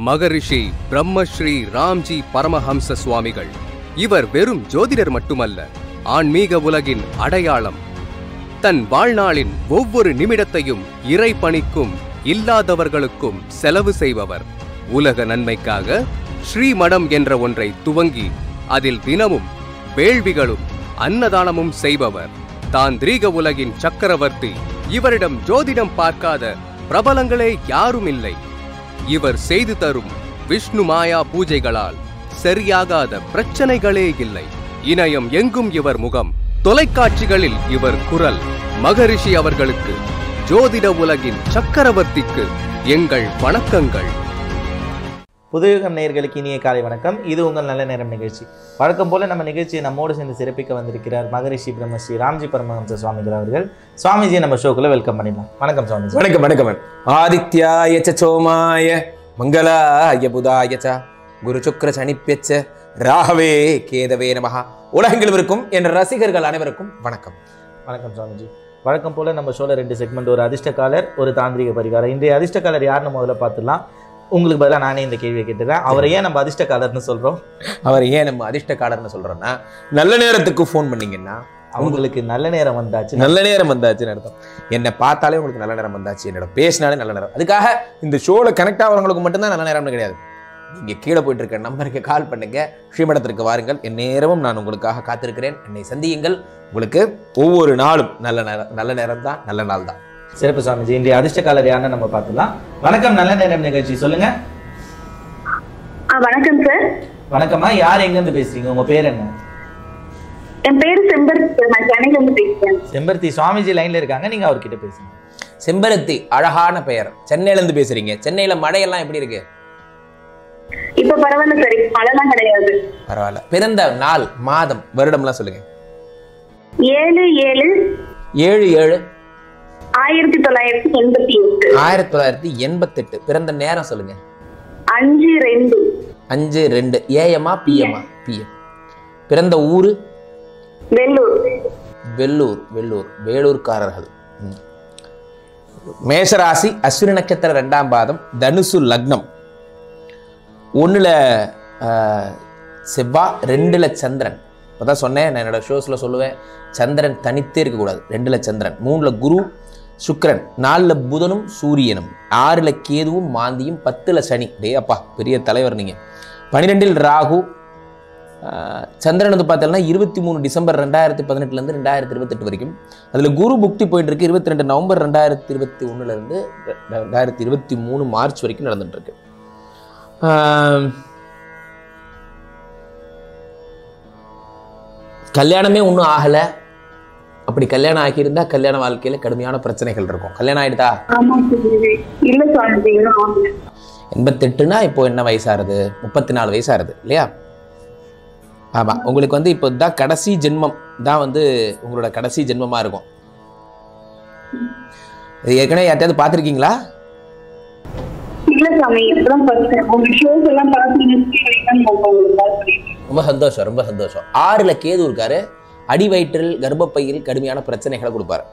மகரிஷி பிரம்மஸ்ரீ ராம்ஜி பரமஹம்ச சுவாமிகள் இவர் வெறும் ஜோதிடர் மட்டுமல்ல ஆன்மீக உலகின் அடையாளம் தன் வாழ்நாளின் ஒவ்வொரு நிமிடத்தையும் இறை பணிக்கும் இல்லாதவர்களுக்கும் செலவு செய்பவர் உலக நன்மைக்காக ஸ்ரீமடம் என்ற ஒன்றை துவங்கி அதில் தினமும் வேள்விகளும் அன்னதானமும் செய்பவர் தாந்திரீக உலகின் சக்கரவர்த்தி இவரிடம் ஜோதிடம் பார்க்காத பிரபலங்களே யாரும் இல்லை இவர் செய்து தரும் விஷ்ணு மாயா பூஜைகளால் சரியாகாத பிரச்சனைகளே இல்லை இணையம் எங்கும் இவர் முகம் தொலைக்காட்சிகளில் இவர் குரல் மகரிஷி அவர்களுக்கு ஜோதிட உலகின் சக்கரவர்த்திக்கு எங்கள் வணக்கங்கள் புதுயுகம் நேயர்களுக்கு இனிய காலை வணக்கம் இது உங்கள் நல்ல நேரம் நிகழ்ச்சி வழக்கம் போல நம்ம நிகழ்ச்சியை நம்மோடு சேர்ந்து சிறப்பிக்க வந்திருக்கிறார் மகரிஷி பிரம்மஸ்ரீ ராம்ஜி பரமஹம்ச சுவாமிகள் அவர்கள் சுவாமிஜி நம்ம ஷோக்குள்ள வெல்கம் பண்ணிடலாம் வணக்கம் சுவாமிஜி வணக்கம் வணக்கம் ஆதித்யாய ச சோமாய மங்களாய புதாய ச குரு சுக்ர சனிப்பியச்ச ராகவே கேதவே நமஹ உலகங்கள் இருக்கும் என்ற ரசிகர்கள் அனைவருக்கும் வணக்கம் வணக்கம் சுவாமிஜி வழக்கம் போல நம்ம ஷோல ரெண்டு செக்மெண்ட் ஒரு அதிர்ஷ்டக்காலர் ஒரு தாந்திரிக பரிகாரம் இன்றைய அதிர்ஷ்டக்காலர் யாருன்னு முதல்ல பார்த்துடலாம் உங்களுக்கு பதிலாக நானே இந்த கேள்வியை கேட்டுறேன் அவரை ஏன் நம்ம அதிர்ஷ்டக்காலர்னு சொல்றோம் அவர் ஏன் நம்ம அதிர்ஷ்டக்காரர்னு சொல்றோம்னா நல்ல நேரத்துக்கு ஃபோன் பண்ணீங்கன்னா அவங்களுக்கு நல்ல நேரம் வந்தாச்சு நல்ல நேரம் வந்தாச்சுன்னு அர்த்தம் என்னை பார்த்தாலே உங்களுக்கு நல்ல நேரம் வந்தாச்சு என்னோட பேசினாலே நல்ல நேரம் அதுக்காக இந்த ஷோல கனெக்ட் ஆகிறவங்களுக்கு மட்டும்தான் நல்ல நேரம்னு கிடையாது நீங்க கீழே போயிட்டு இருக்க நம்பருக்கு கால் பண்ணுங்க ஸ்ரீமடத்திற்கு வாருங்கள் என் நேரமும் நான் உங்களுக்காக காத்திருக்கிறேன் என்னை சந்தியுங்கள் உங்களுக்கு ஒவ்வொரு நாளும் நல்ல நேரம் நல்ல நேரம் தான் நல்ல நாள் தான் சிறப்பு சுவாமிஜி இன்றைய அதிர்ஷ்டக்காலர் யாருன்னு நம்ம பார்த்துலாம் வணக்கம் நல்ல நேரம் நிகழ்ச்சி சொல்லுங்க ஆ வணக்கம் சார் வணக்கம்மா யார் எங்கேருந்து பேசுறீங்க உங்க பேர் என்ன என் பேரு செம்பருத்தி சார் நான் சென்னையில இருந்து பேசுறேன் செம்பருத்தி சுவாமிஜி லைன்ல இருக்காங்க நீங்க அவர்கிட்ட பேசுங்க செம்பருத்தி அழகான பெயர் சென்னையில இருந்து பேசுறீங்க சென்னையில மழையெல்லாம் எப்படி இருக்கு இப்ப பரவாயில்ல சார் இப்ப மழைலாம் கிடையாது பரவாயில்ல பிறந்த நாள் மாதம் வருடம்லாம் சொல்லுங்க ஏழு ஏழு ஏழு ஏழு ஆயிரத்தி தொள்ளாயிரத்தி எண்பத்தி எட்டு ஆயிரத்தி தொள்ளாயிரத்தி எண்பத்தெட்டு பிறந்த நேரம் சொல்லுங்க அஞ்சு ரெண்டு அஞ்சு ரெண்டு ஏஎம்மா பிஎம்மா பிஎம் பிறந்த ஊரு வெள்ளூர் வெள்ளூர் வெள்ளூர் வேலூர்காரர்கள் ம். மேஷராசி அஸ்வினி நட்சத்திரம் ரெண்டாம் பாதம் தனுசு லக்னம் ஒண்ணுல ஆஹ், செவ்வாய் ரெண்டுல சந்திரன் இப்பதான் சொன்னேன் நான் என்னோட ஷோஸ்ல சொல்லுவேன் சந்திரன் தனித்தே இருக்கக்கூடாது ரெண்டுல சந்திரன் மூணுல குரு சுக்கிரன் நாலுல புதனும் சூரியனும் ஆறுல கேதுவும் மாந்தியும் பத்துல சனி டே அப்பா பெரிய தலைவர் நீங்க பன்னிரெண்டில் ராகு ஆஹ், சந்திரன் வந்து பார்த்தீங்கன்னா இருபத்தி மூணு டிசம்பர் ரெண்டாயிரத்தி பதினெட்டுலேருந்து ரெண்டாயிரத்தி இருபத்தெட்டு வரைக்கும் அதில் குரு புக்தி போயிட்டு இருக்கு இருபத்தி ரெண்டு நவம்பர் ரெண்டாயிரத்தி இருபத்தி ஒன்றுலேருந்து ரெண்டாயிரத்தி இருபத்தி மூணு மார்ச் வரைக்கும் நடந்துட்டு இருக்கு ஆஹ், கல்யாணமே ஒன்றும் ஆகலை அப்படி கல்யாணம் ஆகியிருந்தா கல்யாண வாழ்க்கையில் கடுமையான பிரச்சனைகள் இருக்கும் கல்யாணம் ஆயிடுதா ஆமா சார் இல்ல சுவாமிஜி இன்னும் ஆகல எண்பத்தெட்டுனா இப்போ என்ன வயசாகுது முப்பத்தி நாலு வயசாகுது இல்லையா ஆமாம் உங்களுக்கு வந்து இப்போ தான் கடைசி ஜென்மம் தான் வந்து உங்களோட கடைசி ஜென்மமாக இருக்கும் இது ஏற்கனவே யார்ட்டையாவது பார்த்துருக்கீங்களா இல்ல சாமி இப்பதான் ஃபர்ஸ்ட் உங்க ஷோஸ் எல்லாம் பார்த்தீங்கன்னா உங்களுக்கு கால் பண்ணிருக்கேன் ரொம்ப சந்தோஷம் ரொம்ப சந்தோஷம் ஆறில் கேது இருக்காரு அடி வயிற்றில் கர்ப்பப்பையில் கடுமையான பிரச்சனைகளை கொடுப்பாரு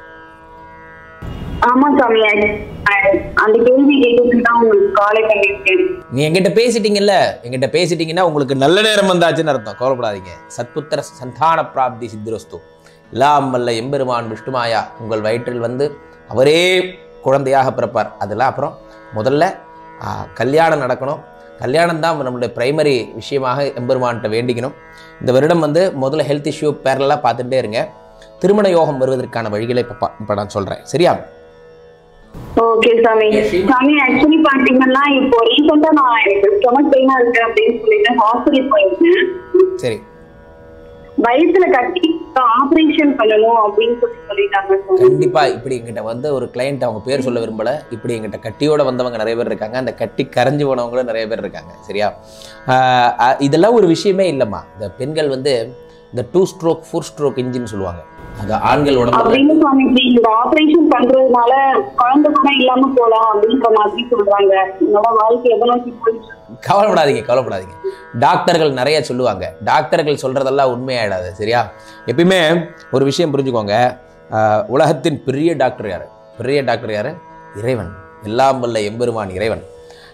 ஆமா சாமி அஹ் அந்த கேள்வி கேட்கறதுக்கு தான் உங்களுக்கு காலை பண்ணிருக்கேன் நீ என்கிட்ட பேசிட்டீங்கல்ல என்கிட்ட பேசிட்டீங்கன்னா உங்களுக்கு நல்ல நேரம் வந்தாச்சுன்னு அர்த்தம் கவலைப்படாதீங்க சத்புத்திர சந்தான பிராப்தி சித்திரஸ்து எல்லாம் வல்ல எம்பெருமான் விஷ்ணுமாயா உங்கள் வயிற்றில் வந்து அவரே குழந்தையாக பிறப்பார் அதெல்லாம் அப்புறம் முதல்ல ஆ, கல்யாணம் நடக்கணும் கல்யாணம் தான் நம்மளுடைய பிரைமரி விஷயமாக எம்பெருமான்கிட்ட வேண்டிக்கணும் இந்த வருடம் வந்து முதல்ல ஹெல்த் இஷ்யூ பேரலாக பார்த்துட்டே இருங்க திருமண யோகம் வருவதற்கான வழிகளை இப்போ இப்போ நான் சொல்கிறேன் சரியா ஓகே சாமி சாமி ஆக்சுவலி பாத்தீங்கன்னா இப்போ ரீசெண்டா நான் எனக்கு ஸ்டொமக் பெயினா இருக்கு அப்படின்னு சொல்லிட்டு ஹாஸ்பிட்டல் போயிருந்தேன் சரி வயித்துல கட்டி ஆபரேஷன் பண்ணணும் அப்படின்னு சொல்லி சொல்லிட்டாங்க சாமி. கண்டிப்பா இப்படி எங்கிட்ட வந்து ஒரு கிளையண்ட் அவங்க பேர் சொல்ல விரும்பல இப்படி எங்கிட்ட கட்டியோட வந்தவங்க நிறைய பேர் இருக்காங்க அந்த கட்டி கரைஞ்சு போனவங்களும் நிறைய பேர் இருக்காங்க சரியா ஆஹ் அஹ் இதெல்லாம் ஒரு விஷயமே இல்லைம்மா இந்த பெண்கள் வந்து இந்த two stroke four stroke engine சொல்லுவாங்க அது ஆண்கள் உடம்புல அப்படின்னு சுவாமி இப்படி இந்த ஆபரேஷன் பண்றதுனால குழந்தை கூட இல்லாம போலாம் அப்படின்ற மாதிரி சொல்றாங்க என்னோட வாழ்க்கை எதை நோக்கி போயிட்டு இருக்கு? கவலைப்படாதீங்க கவலைப்படாதீங்க டாக்டர்கள் நிறைய சொல்லுவாங்க டாக்டர்கள் சொல்றதெல்லாம் உண்மையாயிடாது சரியா எப்பயுமே ஒரு விஷயம் புரிஞ்சுக்கோங்க ஆஹ் உலகத்தின் பெரிய டாக்டர் யாரு பெரிய டாக்டர் யாரு இறைவன் எல்லாம் வல்ல எம்பெருமான் இறைவன்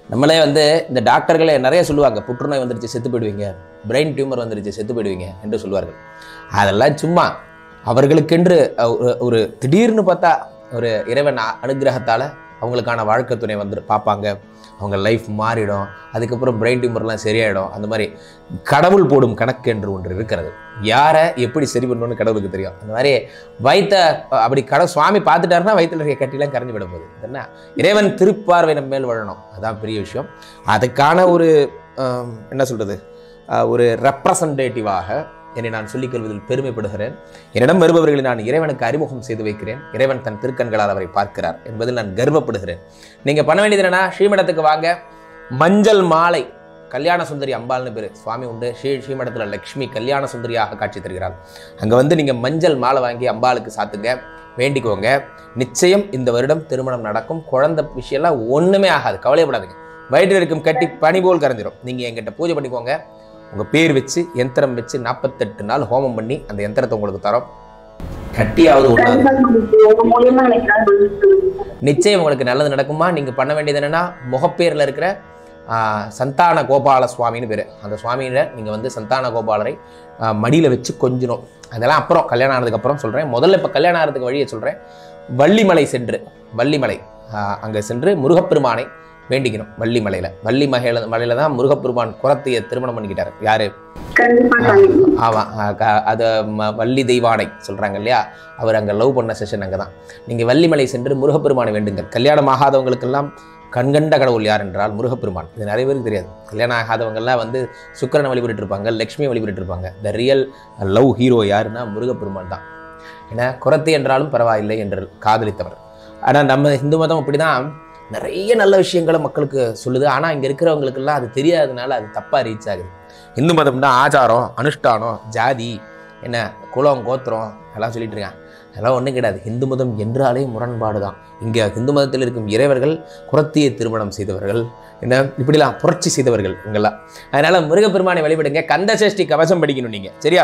நம்மளே வந்து இந்த டாக்டர்களே நிறைய சொல்லுவாங்க புற்றுநோய் வந்துருச்சு செத்து போயிடுவீங்க பிரெயின் டியூமர் வந்துருச்சு செத்து போயிடுவீங்க என்று சொல்வார்கள் அதெல்லாம் சும்மா அவர்களுக்கென்று அஹ், ஒரு- ஒரு திடீர்னு பார்த்தா ஒரு இறைவன் அ- அனுக்கிரகத்தால அவங்களுக்கான வாழ்க்கை துணை வந்து பார்ப்பாங்க அவங்க லைஃப் மாறிடும் அதுக்கப்புறம் பிரெயின் டியூமர்லாம் சரியாயிடும் அந்த மாதிரி கடவுள் போடும் கணக்கு என்று ஒன்று இருக்கிறது யாரை எப்படி சரி பண்ணணும்னு கடவுளுக்கு தெரியும் அந்த மாதிரி வயித்த அப்படி கடவுள் சுவாமி பார்த்துட்டாருன்னா வயித்துல இருக்க கட்டிலாம் கரைஞ்சு விட போகுது என்ன இறைவன் திருப்பார்வை நம்ம மேல் விழணும் அதான் பெரிய விஷயம் அதுக்கான ஒரு ஆம், என்ன சொல்றது ஆஹ், ஒரு ரெப்ரசன்டேட்டிவாக என்னை நான் சொல்லிக் கொள்வதில் பெருமைப்படுகிறேன் என்னிடம் வருபவர்களை நான் இறைவனுக்கு அறிமுகம் செய்து வைக்கிறேன் இறைவன் தன் திருக்கண்களால் அவரை பார்க்கிறார் என்பதில் நான் கர்வப்படுகிறேன் நீங்க பண்ண வேண்டியது என்னன்னா ஸ்ரீமடத்துக்கு வாங்க மஞ்சள் மாலை கல்யாண சுந்தரி அம்பாள்னு பேர் சுவாமி உண்டு ஸ்ரீ ஸ்ரீமடத்தில் லக்ஷ்மி கல்யாண சுந்தரியாக காட்சி தருகிறாள் அங்கே வந்து நீங்கள் மஞ்சள் மாலை வாங்கி அம்பாளுக்கு சாத்துங்க வேண்டிக்கோங்க நிச்சயம் இந்த வருடம் திருமணம் நடக்கும் குழந்தை விஷயம்லாம் ஒன்றுமே ஆகாது கவலைப்படாதீங்க வயிற்றில் இருக்கும் கட்டி பனி போல் கரைஞ்சிரும் நீங்கள் எங்கிட்ட பூஜை பண்ணிக்கோங்க உங்கள் பேர் வச்சு யந்திரம் வச்சு நாற்பத்தெட்டு நாள் ஹோமம் பண்ணி அந்த யந்திரத்தை உங்களுக்கு தரோம் கட்டியாவது ஒன்றாது கண்டிப்பா சாமிஜி உங்க மூலியமா எனக்கு நான் பதில் சொல்லுவேன். நிச்சயம் உங்களுக்கு நல்லது நடக்குமா நீங்கள் பண்ண வேண்டியது என்னென்னா முகப்பேரில் இருக்கிற ஆ, சந்தான கோபால சுவாமின்னு பேர் அந்த சுவாமியில நீங்கள் வந்து சந்தான கோபாலரை மடியில் வச்சு கொஞ்சணும் அதெல்லாம் அப்புறம் கல்யாணம் ஆனதுக்கப்புறம் சொல்கிறேன் முதல்ல இப்போ கல்யாணம் ஆகிறதுக்கு வழியை சொல்கிறேன் வள்ளிமலை சென்று வள்ளிமலை அங்கே சென்று முருகப்பெருமானை வேண்டிக்கணும் வள்ளிமலையில் வள்ளி மலையில மலையில தான் முருகப்பெருமான் குரத்தையை திருமணம் பண்ணிக்கிட்டார் யாரு கண்டிப்பா சாமிஜி ஆமாம் அது ம- வள்ளி தெய்வானை சொல்கிறாங்க இல்லையா அவர் அங்கே லவ் பண்ண செஷன் அங்கே தான் நீங்கள் வள்ளிமலை சென்று முருகப்பெருமானை வேண்டுங்கள் கல்யாணம் ஆகாதவங்களுக்கெல்லாம் கண்கண்ட கடவுள் யார் என்றால் முருகப்பெருமான் இது நிறைய பேருக்கு தெரியாது கல்யாணம் ஆகாதவங்கெல்லாம் வந்து சுக்கிரனை வழிபட்டு இருப்பாங்க லக்ஷ்மியை வழிபட்டு இருப்பாங்க த ரியல் லவ் ஹீரோ யாருன்னா முருகப்பெருமான் தான் ஏன்னா குரத்தை என்றாலும் பரவாயில்லை என்று காதலித்தவர் ஆனால் நம்ம இந்து மதம் அப்படி தான் நிறைய நல்ல விஷயங்களை மக்களுக்கு சொல்லுது ஆனால் இங்கே இருக்கிறவங்களுக்கெல்லாம் அது தெரியாததுனால அது தப்பாக ரீச் ஆகுது இந்து மதம்னா ஆச்சாரம் அனுஷ்டானம் ஜாதி என்ன குலம் கோத்திரம் எல்லாம் சொல்லிட்டு இருக்காங்க அதெல்லாம் ஒன்றும் கிடையாது இந்து மதம் என்றாலே முரண்பாடு தான் இங்கே இந்து மதத்தில் இருக்கும் இறைவர்கள் குரத்தியை திருமணம் செய்தவர்கள் என்ன இப்படிலாம் புரட்சி செய்தவர்கள் இவங்கெல்லாம் அதனால முருகப்பெருமானை வழிபடுங்க கந்த சஷ்டி கவசம் படிக்கணும் நீங்க சரியா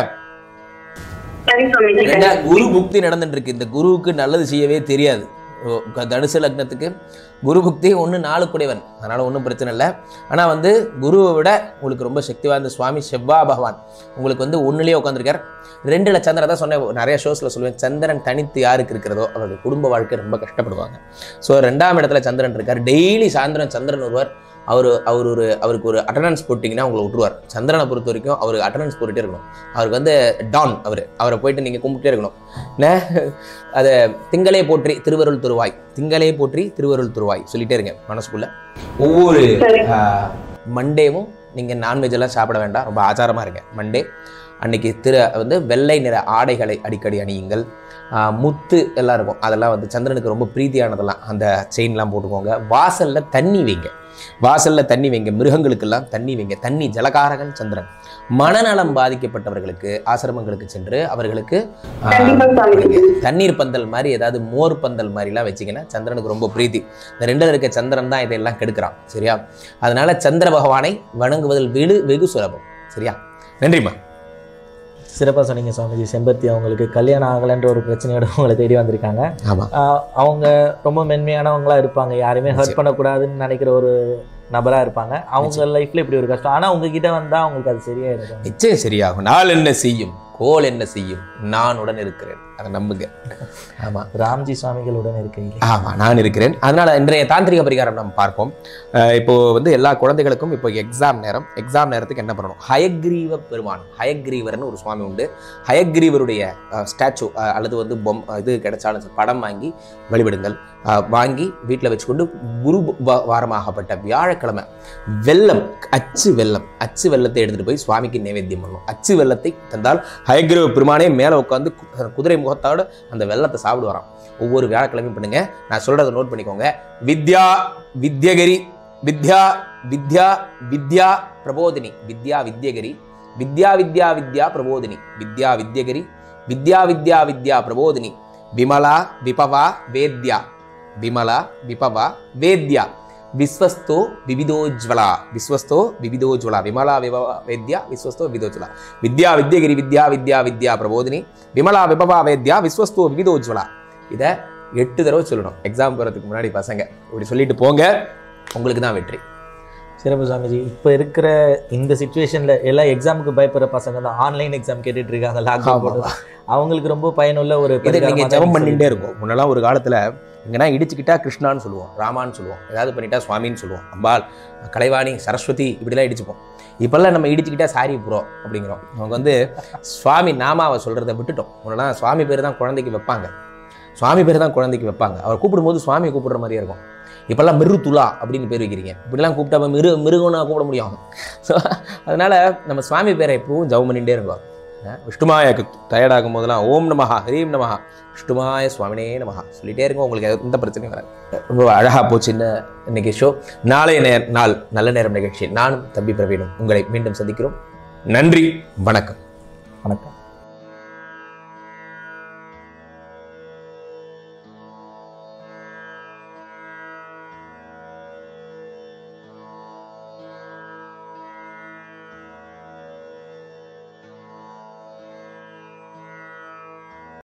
சரி சாமிஜி ஏன்னா குரு புக்தி நடந்துட்டு இருக்கு இந்த குருவுக்கு நல்லது செய்யவே தெரியாது ஓ, க- தனுசு லக்னத்துக்கு குரு புக்தி ஒன்று நாலு குடைவன் அதனால் ஒன்றும் பிரச்சனை இல்லை ஆனால் வந்து குருவை விட உங்களுக்கு ரொம்ப சக்தி வாய்ந்த சுவாமி செவ்வா பகவான் உங்களுக்கு வந்து ஒன்றுலேயே உட்காந்துருக்கார் ரெண்டுல சந்திரன் தான் சொன்னேன் நிறைய ஷோஸில் சொல்லுவேன் சந்திரன் தனித்து யாருக்கு இருக்கிறதோ அவர்கள் குடும்ப வாழ்க்கை ரொம்ப கஷ்டப்படுவாங்க ஸோ ரெண்டாம் இடத்துல சந்திரன் இருக்கார் டெய்லி சாயந்தரம் சந்திரன் ஒருவர் அவர் அவர் ஒரு அவருக்கு ஒரு அட்டண்டன்ஸ் போட்டிங்கன்னா உங்களை விட்டுருவார் சந்திரனை பொறுத்த வரைக்கும் அவருக்கு அட்டண்டன்ஸ் போட்டுட்டே இருக்கணும் அவருக்கு வந்து டான் அவர் அவரை போயிட்டு நீங்கள் கும்பிட்டே இருக்கணும் என்ன அதை திங்களே போற்றி திருவருள் துருவாய் திங்களே போற்றி திருவருள் துருவாய் சொல்லிட்டே இருங்க மனசுக்குள்ள ஒவ்வொரு சரி. மண்டேவும் நீங்கள் நான்வெஜ் எல்லாம் சாப்பிட வேண்டாம் ரொம்ப ஆச்சாரமாக இருங்க மண்டே அன்னைக்கு திரு வந்து வெள்ளை நிற ஆடைகளை அடிக்கடி அணியுங்கள் ஆஹ் முத்து எல்லாம் இருக்கும் அதெல்லாம் வந்து சந்திரனுக்கு ரொம்ப பிரீத்தியானதெல்லாம் அந்த செயின்லாம் போட்டுக்கோங்க வாசலில் தண்ணி வைங்க வாசலில் தண்ணி வைங்க மிருகங்களுக்கெல்லாம் தண்ணி வைங்க தண்ணி ஜலகாரகன் சந்திரன் மனநலம் பாதிக்கப்பட்டவர்களுக்கு ஆசிரமங்களுக்கு சென்று அவர்களுக்கு ஆஹ், கண்டிப்பா சாமிஜி தண்ணீர் பந்தல் மாதிரி ஏதாவது மோர் பந்தல் மாதிரிலாம் வச்சிங்கன்னா சந்திரனுக்கு ரொம்ப பிரீத்தி இந்த ரெண்டில் இருக்க சந்திரன் தான் இதெல்லாம் கெடுக்கிறான் சரியா அதனால சந்திர பகவானை வணங்குவதில் வெகு வெகு சுலபம் சரியா நன்றிம்மா சிறப்பாக சொன்னீங்க சுவாமிஜி செம்பருத்தி அவங்களுக்கு கல்யாணம் ஆகலைன்ற ஒரு பிரச்சனையோட உங்களை தேடி வந்திருக்காங்க ஆமாம் ஆஹ் அவங்க ரொம்ப மென்மையானவங்களா இருப்பாங்க யாரையுமே ஹர்ட் நிச்சயம். பண்ணக்கூடாதுன்னு நினைக்கிற ஒரு நபரா இருப்பாங்க அவங்க லைஃப்ல இப்படி ஒரு கஷ்டம் ஆனா உங்ககிட்ட வந்தா அவங்களுக்கு அது சரியாயிடும் நிச்சயம் சரியாகும் நாள் என்ன செய்யும் கோல் என்ன செய்யும் நான் உடன் இருக்கிறேன் அதை நம்புங்க ஆமாம் ராம்ஜி சுவாமிகளுடன் இருக்கையில் ஆமாம் நான் இருக்கிறேன் அதனால் இன்றைய தாந்திரிக பரிகாரம் நம்ம பார்ப்போம் அஹ் இப்போ வந்து எல்லா குழந்தைகளுக்கும் இப்போ எக்ஸாம் நேரம் எக்ஸாம் நேரத்துக்கு என்ன பண்ணணும் ஹயக்ரீவ பெருமான் ஹயக்ரீவர்னு ஒரு சுவாமி உண்டு ஹயக்ரீவருடைய ஸ்டாச்சு அல்லது வந்து பொம் இது கிடைச்சாலும் சரி, படம் வாங்கி வழிபடுங்கள் அஹ் வாங்கி வீட்டில் வச்சுக்கொண்டு குரு வா- வாரமாகப்பட்ட வியாழக்கிழமை வெல்லம் அச்சு வெல்லம் அச்சு வெல்லத்தை எடுத்துகிட்டு போய் சுவாமிக்கு நைவேத்தியம் பண்ணணும் அச்சு வெல்லத்தை தந்தால் ஹயக்ரீவ பெருமானே மேலே உட்காந்து கு- குதிரை முகத்தோட அந்த வெல்லத்தை சாப்பிடுவாராம் ஒவ்வொரு வியாழக்கிழமையும் பண்ணுங்க நான் சொல்றதை நோட் பண்ணிக்கோங்க வித்யா வித்யகிரி வித்யா வித்யா வித்யா பிரபோதினி வித்யா வித்யகிரி வித்யா வித்யா வித்யா பிரபோதினி வித்யா வித்யகிரி வித்யா வித்யா வித்யா பிரபோதினி விமலா விபவா வேத்யா விமலா விபவா வேத்யா விஸ்வஸ்தோ விவிதோஜ்வலா விஸ்வஸ்தோ விவிதோஜ்வலா விமலா விபவா வேத்யா விஸ்வஸ்தோ விவிதோஜ்வலா வித்யா வித்யகிரி வித்யா வித்யா வித்யா பிரபோதினி விமலா விபவா வேத்யா விஸ்வஸ்தோ விவிதோஜ்வலா இதை எட்டு தடவை சொல்லணும் எக்ஸாம் போகிறதுக்கு முன்னாடி பசங்க இப்படி சொல்லிட்டு போங்க உங்களுக்கு தான் வெற்றி சிறப்பு சாமிஜி இப்போ இருக்கிற இந்த சுச்சுவேஷனில் எல்லா எக்ஸாமுக்கு பயப்படுற பசங்க தான் ஆன்லைன் எக்ஸாம் கேட்டுட்டு இருக்காங்க லாக்டவுன் ஆமா. போட்டு அவங்களுக்கு ரொம்ப பயனுள்ள ஒரு இதை பரிகாரமா நீங்க தான் ஜெபம் நீங்க பண்ணிட்டே இருக்கும் முன்னெல்லாம் ஒரு காலத்துல இங்கன்னா இடிச்சுக்கிட்டா கிருஷ்ணான்னு சொல்லுவோம் ராமான்னு சொல்லுவோம் ஏதாவது பண்ணிட்டா சுவாமின்னு சொல்லுவோம் அம்பாள் கலைவாணி சரஸ்வதி இப்படிலாம் இடிச்சுப்போம் இப்பெல்லாம் நம்ம இடிச்சுக்கிட்டா சாரி ப்ரோ அப்படிங்கிறோம் அவங்க வந்து சுவாமி நாமாவை சொல்றதை விட்டுட்டோம் முன்னெல்லாம் சுவாமி பேர் தான் குழந்தைக்கு வைப்பாங்க சுவாமி பேர் தான் குழந்தைக்கு வைப்பாங்க அவர் கூப்பிடும்போது சுவாமி கூப்பிடுற மாதிரியே இருக்கும் இப்பெல்லாம் மிரு துலா அப்படின்னு பேர் வைக்கிறீங்க இப்படிலாம் கூப்பிட்டா அப்ப மிரு மிருகம்னா கூப்பிட முடியும் ஸோ அதனால நம்ம சுவாமி பேரை எப்பவும் ஜெபம் பண்ணிகிட்டே இருக்கோம் அஹ் விஷ்ணுமாய டயர்டாகும் போதெல்லாம் ஓம் நமஹா ஹரீம் நமஹா விஷ்ணுமாய சுவாமினே நமஹா சொல்லிட்டே இருங்க உங்களுக்கு எந்த பிரச்சனையும் வராது ரொம்ப அழகாக போச்சு இந்த இன்னைக்கு ஷோ நாளைய நேர் நாள் நல்ல நேரம் நிகழ்ச்சி நானும் தம்பி பிரவீனும் உங்களை மீண்டும் சந்திக்கிறோம் நன்றி வணக்கம் வணக்கம்